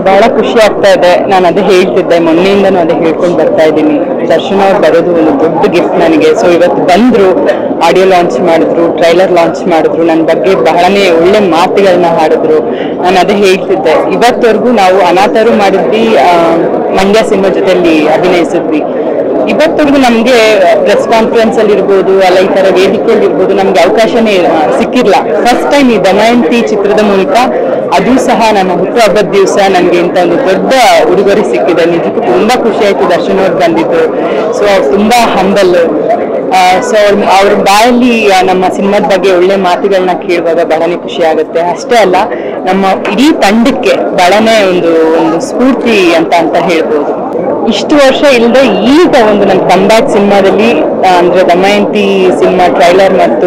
ಬಹಳ ಖುಷಿ ಆಗ್ತಾ ಇದೆ ನಾನು ಅದೇ ಹೇಳ್ತಿದ್ದೆ ಮೊನ್ನೆಯಿಂದನೂ ಅದೇ ಹೇಳ್ಕೊಂಡು ಬರ್ತಾ ಇದ್ದೀನಿ ದರ್ಶನ್ ಅವ್ರು ಬರೋದು ಒಂದು ದೊಡ್ಡ ಗಿಫ್ಟ್ ನನಗೆ ಸೊ ಇವತ್ತು ಬಂದ್ರು ಆಡಿಯೋ ಲಾಂಚ್ ಮಾಡಿದ್ರು ಟ್ರೈಲರ್ ಲಾಂಚ್ ಮಾಡಿದ್ರು ನನ್ನ ಬಗ್ಗೆ ಬಹಳನೇ ಒಳ್ಳೆ ಮಾತುಗಳನ್ನ ಹಾಡಿದ್ರು ನಾನು ಅದೇ ಹೇಳ್ತಿದ್ದೆ ಇವತ್ತವರೆಗೂ ನಾವು ಅನಾಥರು ಮಾಡಿದ್ವಿ ಆ, ಮಂಡ್ಯ ಸಿನಿಮಾ ಜೊತೆಲಿ ಅಭಿನಯಿಸಿದ್ವಿ ಇವತ್ತವರೆಗೂ ನಮಗೆ ಪ್ರೆಸ್ ಕಾನ್ಫರೆನ್ಸ್ ಅಲ್ಲಿ ಇರ್ಬೋದು ಅಲ್ಲ ಈ ತರ ವೇದಿಕೆಯಲ್ಲಿ ಇರ್ಬೋದು ನಮ್ಗೆ ಅವಕಾಶನೇ ಆ, ಸಿಕ್ಕಿರ್ಲ ಫಸ್ಟ್ ಟೈಮ್ ಈ ದಮಯಂತಿ ಚಿತ್ರದ ಮೂಲಕ ಅದು ಸಹ ನನ್ನ ಹುಟ್ಟುಹಬ್ಬದ ದಿವಸ ನನಗೆ ಇಂಥ ಒಂದು ದೊಡ್ಡ ಉಡುಗೊರೆ ಸಿಕ್ಕಿದೆ ನಿಜಕ್ಕೂ ತುಂಬಾ ಖುಷಿ ಆಯ್ತು ದರ್ಶನ್ ಅವ್ರು ಬಂದಿದ್ದು ಸೊ ಅವ್ರು ತುಂಬಾ ಹಂಬಲ್ ಸೊ ಅವ್ರ ಬಾಯಲ್ಲಿ ಆ, ನಮ್ಮ ಸಿನಿಮಾದ ಬಗ್ಗೆ ಒಳ್ಳೆ ಮಾತುಗಳನ್ನ ಕೇಳುವಾಗ ಬಹಳನೇ ಖುಷಿ ಆಗುತ್ತೆ ಅಷ್ಟೇ ಅಲ್ಲ ನಮ್ಮ ಇಡೀ ತಂಡಕ್ಕೆ ಬಹಳನೇ ಒಂದು ಒಂದು ಸ್ಫೂರ್ತಿ ಅಂತ ಅಂತ ಹೇಳ್ಬೋದು ಇಷ್ಟು ವರ್ಷ ಇಲ್ಲದೆ ಈಗ ಒಂದು ನನ್ನ ಕಂಬ್ಯಾಕ್ ಸಿನಿಮಾದಲ್ಲಿ ಅಂದ್ರೆ ದಮಯಂತಿ ಸಿನಿಮಾ ಟ್ರೈಲರ್ ಮತ್ತು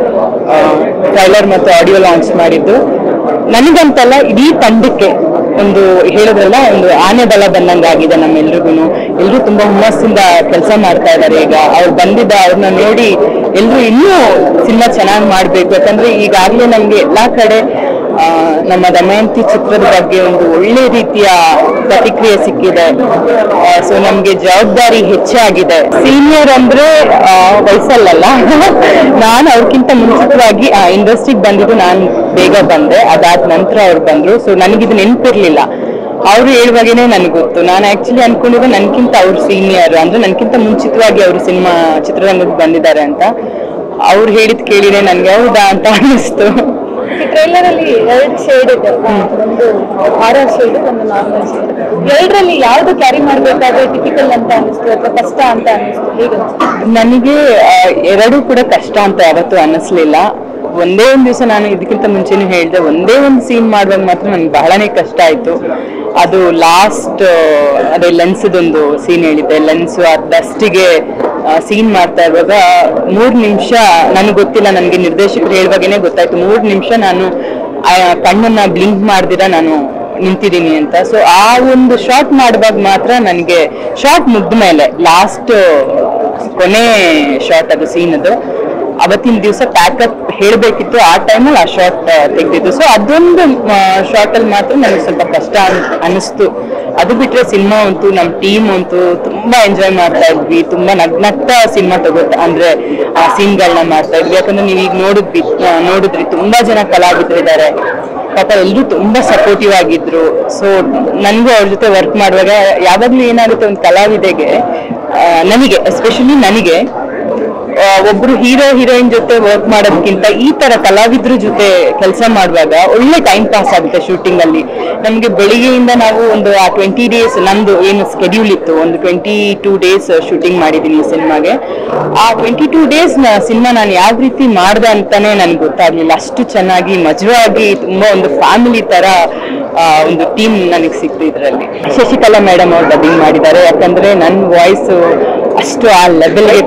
ಟ್ರೈಲರ್ ಮತ್ತು ಆಡಿಯೋ ಲಾಂಚ್ ಮಾಡಿದ್ದು ನನಗಂತಲ್ಲ ಇಡೀ ತಂಡಕ್ಕೆ ಒಂದು ಹೇಳಿದ್ರಲ್ಲ ಒಂದು ಆನೆ ಬಲ ಬಂದಂಗಾಗಿದೆ ನಮ್ಮೆಲ್ರಿಗೂ ಎಲ್ಲರೂ ತುಂಬಾ ಹುಮ್ಮಸ್ಸಿಂದ ಕೆಲಸ ಮಾಡ್ತಾ ಇದ್ದಾರೆ ಈಗ ಅವ್ರು ಬಂದಿದ್ದ ಅವ್ರನ್ನ ನೋಡಿ ಎಲ್ಲರೂ ಇನ್ನೂ ಸಿನಿಮಾ ಚೆನ್ನಾಗಿ ಮಾಡ್ಬೇಕು ಯಾಕಂದ್ರೆ ಈಗಾಗಲೇ ನಮ್ಗೆ ಎಲ್ಲಾ ಕಡೆ ಆ, ನಮ್ಮ ದಮಯಂತಿ ಚಿತ್ರದ ಬಗ್ಗೆ ಒಂದು ಒಳ್ಳೆ ರೀತಿಯ ಪ್ರತಿಕ್ರಿಯೆ ಸಿಕ್ಕಿದೆ ಸೊ ನಮ್ಗೆ ಜವಾಬ್ದಾರಿ ಹೆಚ್ಚಾಗಿದೆ ಸೀನಿಯರ್ ಅಂದ್ರೆ ಆ, ವಯಸ್ಸಲ್ಲಲ್ಲ ನಾನು ಅವ್ರಿಗಿಂತ ಮುಂಚಿತವಾಗಿ ಇಂಡಸ್ಟ್ರಿಗೆ ಬಂದಿದ್ದು ನಾನು ಬೇಗ ಬಂದೆ ಅದಾದ ನಂತರ ಅವ್ರು ಬಂದ್ರು ಸೊ ನನಗಿದು ನೆನಪಿರ್ಲಿಲ್ಲ ಅವ್ರು ಹೇಳುವಾಗೇನೆ ನನಗೆ ಗೊತ್ತು ನಾನು ಆಕ್ಚುಲಿ ಅನ್ಕೊಂಡಿದ್ದೆ ನನ್ಕಿಂತ ಅವ್ರು ಸೀನಿಯರ್ ಅಂದ್ರೆ ನನ್ಕಿಂತ ಮುಂಚಿತವಾಗಿ ಅವರು ಸಿನಿಮಾ ಚಿತ್ರರಂಗಕ್ಕೆ ಬಂದಿದ್ದಾರೆ ಅಂತ ಅವ್ರು ಹೇಳಿದ್ ಕೇಳಿದೆ ನನ್ಗೆ ಹೌದಾ ಅಂತ ಅನ್ನಿಸ್ತು ಟ್ರೈಲರ್ ಅಲ್ಲಿ ಎರಡು ಶೇಡ್ ಇದೆ ಒಂದು ಹಾರರ್ ಶೇಡ್ ಒಂದು ನಾರ್ಮಲ್ ಶೇಡ್ ಎರಡರಲ್ಲಿ ಯಾವ್ದು ಕ್ಯಾರಿ ಮಾಡ್ಬೇಕಾದ್ರೆ ಟಿಪಿಕಲ್ ಅಂತ ಅನಿಸ್ತು ಅಥವಾ ಕಷ್ಟ ಅಂತ ಅನಿಸ್ತು ಹೇಗೆ ಅನ್ಸ್ತು? ನನಗೆ ಆ, ಎರಡೂ ಕೂಡ ಕಷ್ಟ ಅಂತ ಯಾವತ್ತೂ ಅನ್ನಿಸ್ಲಿಲ್ಲ ಒಂದೇ ಒಂದು ದಿವಸ ನಾನು ಇದಕ್ಕಿಂತ ಮುಂಚೆನೂ ಹೇಳಿದೆ ಒಂದೇ ಒಂದು ಸೀನ್ ಮಾಡುವಾಗ ಮಾತ್ರ ನನ್ಗೆ ಬಹಳನೇ ಕಷ್ಟ ಆಯ್ತು ಅದು ಲಾಸ್ಟ್ ಅದೇ ಲೆನ್ಸ್ದೊಂದು ಸೀನ್ ಹೇಳಿದ್ದೆ ಲೆನ್ಸ್ ಆ ಡಸ್ಟಿಗೆ ಸೀನ್ ಮಾಡ್ತಾ ಇರುವಾಗ ಮೂರ್ ನಿಮಿಷ ನನಗೆ ಗೊತ್ತಿಲ್ಲ ನನಗೆ ನಿರ್ದೇಶಕರು ಹೇಳುವಾಗೇನೆ ಗೊತ್ತಾಯ್ತು ಮೂರ್ ನಿಮಿಷ ನಾನು ಆ ಕಣ್ಣನ್ನ ಬ್ಲಿಂಕ್ ಮಾಡ್ದಿರ ನಾನು ನಿಂತಿದ್ದೀನಿ ಅಂತ ಸೊ ಆ ಒಂದು ಶಾರ್ಟ್ ಮಾಡುವಾಗ ಮಾತ್ರ ನನಗೆ ಶಾರ್ಟ್ ಮುಗ್ದ ಮೇಲೆ ಲಾಸ್ಟ್ ಕೊನೆ ಶಾರ್ಟ್ ಅದು ಸೀನ್ ಅದು ಅವತ್ತಿನ ದಿವಸ ಪ್ಯಾಕಪ್ ಹೇಳಬೇಕಿತ್ತು ಆ ಟೈಮಲ್ಲಿ ಆ ಶಾರ್ಟ್ ತೆಗೆದಿದ್ದು ಸೊ ಅದೊಂದು ಶಾರ್ಟ್ ಅಲ್ಲಿ ಮಾತ್ರ ನನಗೆ ಸ್ವಲ್ಪ ಕಷ್ಟ ಅನ್- ಅನಿಸ್ತು ಅದು ಬಿಟ್ರೆ ಸಿನಿಮಾ ಅಂತೂ ನಮ್ಮ ಟೀಮ್ ಅಂತೂ ತುಂಬಾ ಎಂಜಾಯ್ ಮಾಡ್ತಾ ಇದ್ವಿ ತುಂಬಾ ನಗ್ನಗ್ತಾ ಸಿನಿಮಾ ತಗೋತ ಅಂದ್ರೆ ಆ ಸೀನ್ಗಳನ್ನ ಮಾಡ್ತಾ ಇದ್ವಿ ಯಾಕಂದ್ರೆ ನೀವು ಈಗ ನೋಡಿದ್ವಿ ಆ, ನೋಡಿದ್ರಿ ತುಂಬಾ ಜನ ಕಲಾವಿದರಿದ್ದಾರೆ ಪಾಪ ಎಲ್ಲರೂ ತುಂಬಾ ಸಪೋರ್ಟಿವ್ ಆಗಿದ್ರು ಸೊ ನನಗೂ ಅವ್ರ ಜೊತೆ ವರ್ಕ್ ಮಾಡುವಾಗ ಯಾವಾಗ್ಲೂ ಏನಾಗುತ್ತೆ ಒಂದು ಕಲಾವಿದೆಗೆ ಆ, ನನಗೆ ಎಸ್ಪೆಷಲಿ ನನಗೆ ಆ, ಒಬ್ರು ಹೀರೋ ಹೀರೋಯಿನ್ ಜೊತೆ ವರ್ಕ್ ಮಾಡೋದಕ್ಕಿಂತ ಈ ತರ ಕಲಾವಿದ್ರ ಜೊತೆ ಕೆಲಸ ಮಾಡುವಾಗ ಒಳ್ಳೆ ಟೈಮ್ ಪಾಸ್ ಆಗುತ್ತೆ ಶೂಟಿಂಗ್ ಅಲ್ಲಿ ನಮ್ಗೆ ಬೆಳಿಗ್ಗೆಯಿಂದ ನಾವು ಒಂದು ಆ ಟ್ವೆಂಟಿ ಡೇಸ್ ನಂದು ಏನು ಸ್ಕೆಡ್ಯೂಲ್ ಇತ್ತು ಒಂದು ಟ್ವೆಂಟಿ ಟೂ ಡೇಸ್ ಶೂಟಿಂಗ್ ಮಾಡಿದ್ದೀನಿ ಈ ಸಿನಿಮಾಗೆ ಆ ಟ್ವೆಂಟಿ ಟೂ ಡೇಸ್ ಸಿನಿಮಾ ನಾನು ಯಾವ ರೀತಿ ಮಾಡ್ದೆ ಅಂತಾನೆ ನನ್ಗೆ ಗೊತ್ತಾಗ್ಲಿಲ್ಲ ಅಷ್ಟು ಚೆನ್ನಾಗಿ ಮಜವಾಗಿ ತುಂಬಾ ಒಂದು ಫ್ಯಾಮಿಲಿ ತರ ಆ, ಒಂದು ಟೀಮ್ ನನಗೆ ಸಿಕ್ತು ಇದರಲ್ಲಿ ಶಶಿಕಲಾ ಮೇಡಮ್ ಅವ್ರು ಡಬ್ಬಿಂಗ್ ಮಾಡಿದ್ದಾರೆ ಯಾಕಂದ್ರೆ ನನ್ನ ವಾಯ್ಸ್ ಅಷ್ಟು ಆ ಲೆವೆಲ್ಗೆ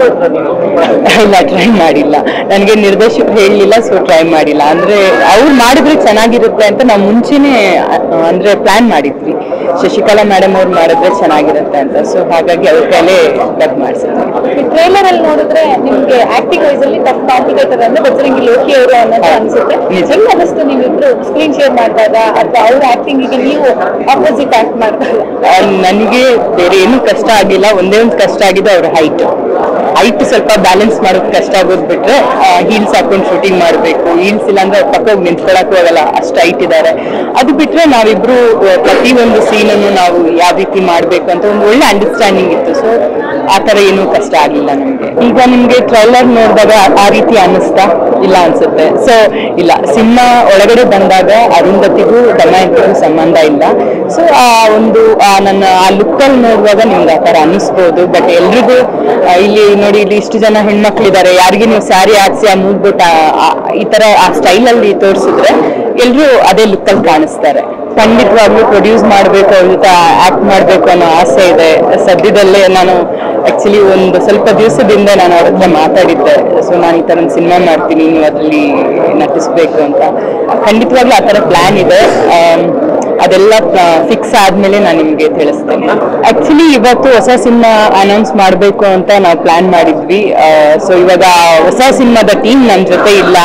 ಇಲ್ಲ ಟ್ರೈ ಮಾಡಿಲ್ಲ ನನಗೆ ನಿರ್ದೇಶಕರು ಹೇಳಲಿಲ್ಲ ಸೊ ಟ್ರೈ ಮಾಡಿಲ್ಲ ಅಂದ್ರೆ ಅವ್ರು ಮಾಡಿದ್ರೆ ಚೆನ್ನಾಗಿರುತ್ತೆ ಅಂತ ನಾವು ಮುಂಚೆನೆ ಆ, ಅಂದ್ರೆ ಪ್ಲಾನ್ ಮಾಡಿದ್ವಿ ಶಶಿಕಲಾ ಮೇಡಮ್ ಅವ್ರು ಮಾಡಿದ್ರೆ ಚೆನ್ನಾಗಿರುತ್ತೆ ಅಂತ ಸೊ ಹಾಗಾಗಿ ಅವ್ರ ಕೈಲೇ ಡಬ್ ಮಾಡಿಸಿದ್ವಿ ಈ ಟ್ರೈಲರ್ ಅಲ್ಲಿ ನೋಡಿದ್ರೆ ನಿಮ್ಗೆ ಆಕ್ಟಿಂಗ್ ವೈಸ್ ಅಲ್ಲಿ ಟಫ್ ಕಾಂಪಿಟೇಟರ್ ಅಂದ್ರೆ ಬಜರಂಗಿ ಲೋಕಿ ಅವರು ಅನ್ನೋದು ಅನ್ಸುತ್ತೆ ನಿಜ. ಹೆಂಗ್ ಅನಿಸ್ತು ನೀವಿಬ್ರು ಸ್ಕ್ರೀನ್ ಶೇರ್ ಮಾಡಿದಾಗ ಅಥವಾ ಅವ್ರ ಆಕ್ಟಿಂಗ್ ಗೆ ನೀವು ಆಪೋಸಿಟ್ ಆಕ್ಟ್ ಮಾಡಿದಾಗ ಆ, ನನಗೆ ಬೇರೆ ಏನು ಕಷ್ಟ ಆಗಿಲ್ಲ ಒಂದೇ ಒಂದು ಕಷ್ಟ ಆಗಿದೆ ಅವ್ರ ಹೈಟ್ ಹೈಟ್ ಸ್ವಲ್ಪ ಬ್ಯಾಲೆನ್ಸ್ ಮಾಡೋದು ಕಷ್ಟ ಆಗೋದು ಬಿಟ್ರೆ ಹೀಲ್ಸ್ ಹಾಕೊಂಡು ಶೂಟಿಂಗ್ ಮಾಡಬೇಕು ಹೀಲ್ಸ್ ಇಲ್ಲ ಅಂದ್ರೆ ಪಕ್ಕ ಹೋಗಿ ನಿಂತ್ಕೊಳಕ್ಕೂ ಆಗಲ್ಲ ಅಷ್ಟು ಹೈಟ್ ಇದ್ದಾರೆ ಅದು ಬಿಟ್ರೆ ನಾವಿಬ್ರು ಆ, ಪ್ರತಿಯೊಂದು ಸೀನನ್ನು ನಾವು ಯಾವ ರೀತಿ ಮಾಡಬೇಕು ಅಂತ ಒಂದು ಒಳ್ಳೆ ಅಂಡರ್ಸ್ಟ್ಯಾಂಡಿಂಗ್ ಇತ್ತು ಸೊ ಆ ಥರ ಏನೂ ಕಷ್ಟ ಆಗಿಲ್ಲ ನಮಗೆ ಈಗ ನಿಮಗೆ ಟ್ರೈಲರ್ ನೋಡಿದಾಗ ಆ ರೀತಿ ಅನ್ನಿಸ್ತಾ ಇಲ್ಲ ಅನ್ಸುತ್ತೆ ಸೊ ಇಲ್ಲ ಸಿನಿಮಾ ಒಳಗಡೆ ಬಂದಾಗ ಅರುಂಧತಿಗೂ ದಮಯಂತಿಗೂ ಸಂಬಂಧ ಇಲ್ಲ ಸೊ ಆ ಒಂದು ಆ ನನ್ನ ಆ ಲುಕ್ಕಲ್ಲಿ ನೋಡುವಾಗ ನಿಮ್ಗೆ ಆ ಥರ ಅನ್ನಿಸ್ಬೋದು ಬಟ್ ಎಲ್ರಿಗೂ ಆ, ಇಲ್ಲಿ ನೋಡಿ ಇಲ್ಲಿ ಇಷ್ಟು ಜನ ಹೆಣ್ಮಕ್ಳಿದ್ದಾರೆ ಯಾರಿಗೆ ನೀವು ಸ್ಯಾರಿ ಹಾಕ್ಸಿ ಆ ಮೂಗ್ಬಿಟ್ಟು ಈ ತರ ಆ ಸ್ಟೈಲಲ್ಲಿ ತೋರಿಸಿದ್ರೆ ಎಲ್ರೂ ಅದೇ ಲುಕ್ಕಲ್ಲಿ ಕಾಣಿಸ್ತಾರೆ ಖಂಡಿತವಾಗ್ಲೂ ಪ್ರೊಡ್ಯೂಸ್ ಮಾಡಬೇಕು ಅವ್ರ ಜೊತೆ ಆಕ್ಟ್ ಮಾಡಬೇಕು ಅನ್ನೋ ಆಸೆ ಇದೆ ಸದ್ಯದಲ್ಲೇ ನಾನು ಆಕ್ಚುಲಿ ಒಂದು ಸ್ವಲ್ಪ ದಿವಸದಿಂದ ನಾನು ಅವ್ರ ಹತ್ರ ಮಾತಾಡಿದ್ದೆ ಸೊ ನಾನು ಈ ಥರ ಒಂದು ಸಿನಿಮಾ ಮಾಡ್ತೀನಿ ನೀವು ಅದರಲ್ಲಿ ನಟಿಸ್ಬೇಕು ಅಂತ ಖಂಡಿತವಾಗ್ಲೂ ಆ ಥರ ಪ್ಲ್ಯಾನ್ ಇದೆ ಆಮ್, ಅದೆಲ್ಲ ಫಿಕ್ಸ್ ಆದ್ಮೇಲೆ ನಾನು ನಿಮ್ಗೆ ತಿಳಿಸ್ತೇನೆ ಆಕ್ಚುಲಿ ಇವತ್ತು ಹೊಸ ಸಿನಿಮಾ ಅನೌನ್ಸ್ ಮಾಡಬೇಕು ಅಂತ ನಾವು ಪ್ಲಾನ್ ಮಾಡಿದ್ವಿ ಸೊ ಇವಾಗ ಹೊಸ ಸಿನಿಮಾದ ಟೀಮ್ ನನ್ನ ಜೊತೆ ಇಲ್ಲ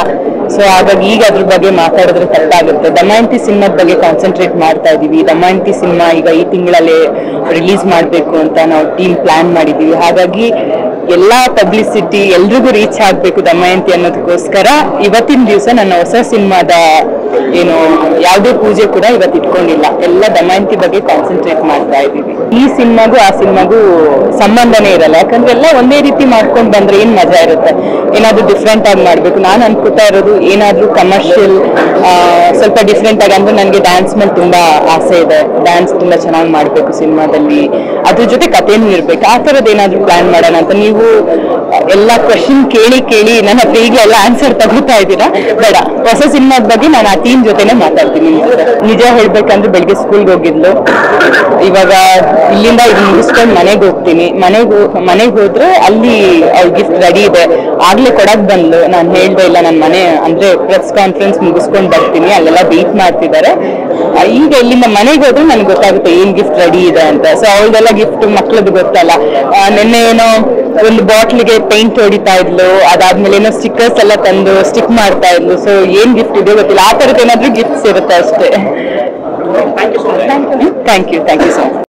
ಸೊ ಹಾಗಾಗಿ ಈಗ ಅದ್ರ ಬಗ್ಗೆ ಮಾತಾಡಿದ್ರೆ ತಪ್ಪಾಗುತ್ತೆ ದಮಯಂತಿ ಸಿನಿಮಾದ ಬಗ್ಗೆ ಕಾನ್ಸಂಟ್ರೇಟ್ ಮಾಡ್ತಾ ಇದೀವಿ ದಮಯಂತಿ ಸಿನಿಮಾ ಈಗ ಈ ತಿಂಗಳಲ್ಲೇ ರಿಲೀಸ್ ಮಾಡಬೇಕು ಅಂತ ನಾವು ಟೀಮ್ ಪ್ಲಾನ್ ಮಾಡಿದೀವಿ ಹಾಗಾಗಿ ಎಲ್ಲಾ ಪಬ್ಲಿಸಿಟಿ ಎಲ್ರಿಗೂ ರೀಚ್ ಆಗ್ಬೇಕು ದಮಯಂತಿ ಅನ್ನೋದಕ್ಕೋಸ್ಕರ ಇವತ್ತಿನ ದಿವಸ ನನ್ನ ಹೊಸ ಸಿನಿಮಾದ ಏನು ಯಾವುದೇ ಪೂಜೆ ಕೂಡ ಇವತ್ತು ಇಟ್ಕೊಂಡಿಲ್ಲ ಎಲ್ಲ ದಮಯಂತಿ ಬಗ್ಗೆ ಕಾನ್ಸಂಟ್ರೇಟ್ ಮಾಡ್ತಾ ಇದೀವಿ ಈ ಸಿನಿಮಾಗೂ ಆ ಸಿನಿಮಾಗೂ ಸಂಬಂಧನೇ ಇರಲ್ಲ ಯಾಕಂದ್ರೆ ಎಲ್ಲ ಒಂದೇ ರೀತಿ ಮಾಡ್ಕೊಂಡು ಬಂದ್ರೆ ಏನ್ ಮಜಾ ಇರುತ್ತೆ ಏನಾದ್ರೂ ಡಿಫ್ರೆಂಟ್ ಆಗಿ ಮಾಡ್ಬೇಕು ನಾನು ಅನ್ಕೋತಾ ಇರೋದು ಏನಾದ್ರೂ ಕಮರ್ಷಿಯಲ್ ಸ್ವಲ್ಪ ಡಿಫ್ರೆಂಟ್ ಆಗಿ ಅಂದ್ರೆ ನನಗೆ ಡ್ಯಾನ್ಸ್ ಮೇಲೆ ತುಂಬಾ ಆಸೆ ಇದೆ ಡ್ಯಾನ್ಸ್ ತುಂಬಾ ಚೆನ್ನಾಗಿ ಮಾಡ್ಬೇಕು ಸಿನಿಮಾದಲ್ಲಿ ಅದ್ರ ಜೊತೆ ಕಥೆನೂ ಇರ್ಬೇಕು ಆ ಥರದ್ದು ಏನಾದ್ರೂ ಪ್ಲಾನ್ ಮಾಡೋಣ ಅಂತ ನೀವು ಎಲ್ಲ ಕ್ವಶನ್ ಕೇಳಿ ಕೇಳಿ ನನ್ನ ಹತ್ರ ಈಗಲೇ ಎಲ್ಲ ಆನ್ಸರ್ ತಗೋತಾ ಇದ್ದೀರಾ ಬೇಡ ಹೊಸ ಸಿನಿಮಾದ ಬಗ್ಗೆ ನಾನು ಆ ಟೀಮ್ ಜೊತೆನೆ ಮಾತಾಡ್ತೀನಿ ನಿಮ್ ಜೊತೆ. ನಿಜ ಹೇಳ್ಬೇಕಂದ್ರೆ ಬೆಳಿಗ್ಗೆ ಸ್ಕೂಲ್ಗೆ ಹೋಗಿದ್ಲು ಇವಾಗ ಇಲ್ಲಿಂದ ಇದು ಮುಗಿಸ್ಕೊಂಡು ಮನೆಗೆ ಹೋಗ್ತೀನಿ ಮನೆಗೆ ಮನೆಗೆ ಹೋದ್ರೆ ಅಲ್ಲಿ ಅವ್ಳ ಗಿಫ್ಟ್ ರೆಡಿ ಇದೆ ಆಗ್ಲೇ ಕೊಡಕ್ ಬಂದ್ಲು ನಾನು ಹೇಳ್ದೆ ಇಲ್ಲ ನನ್ನ ಮನೆ ಅಂದ್ರೆ ಪ್ರೆಸ್ ಕಾನ್ಫರೆನ್ಸ್ ಮುಗಿಸ್ಕೊಂಡು ಬರ್ತೀನಿ ಅಲ್ಲೆಲ್ಲ ವೇಟ್ ಮಾಡ್ತಿದ್ದಾರೆ ಆ, ಈಗ ಇಲ್ಲಿಂದ ಮನೆಗೆ ಹೋದ್ರೆ ನನಗೆ ಗೊತ್ತಾಗುತ್ತೆ ಏನ್ ಗಿಫ್ಟ್ ರೆಡಿ ಇದೆ ಅಂತ ಸೊ ಅವಳದೆಲ್ಲ ಗಿಫ್ಟ್ ಮಕ್ಳದ್ದು ಗೊತ್ತಲ್ಲ ಆ, ನಿನ್ನೆ ಏನೋ ಒಂದು ಬಾಟ್ಲಿಗೆ ಪೇಂಟ್ ಹೊಡಿತಾ ಇದ್ಲು ಅದಾದ್ಮೇಲೆ ಏನೋ ಸ್ಟಿಕ್ಕರ್ಸ್ ಎಲ್ಲ ತಂದು ಸ್ಟಿಕ್ ಮಾಡ್ತಾ ಇದ್ಲು ಸೊ ಏನ್ ಗಿಫ್ಟ್ ಇದೆ ಗೊತ್ತಿಲ್ಲ ಆ ತರದ್ದು ಏನಾದ್ರೂ ಗಿಫ್ಟ್ಸ್ ಇರುತ್ತೆ ಅಷ್ಟೇ thank you thank you so much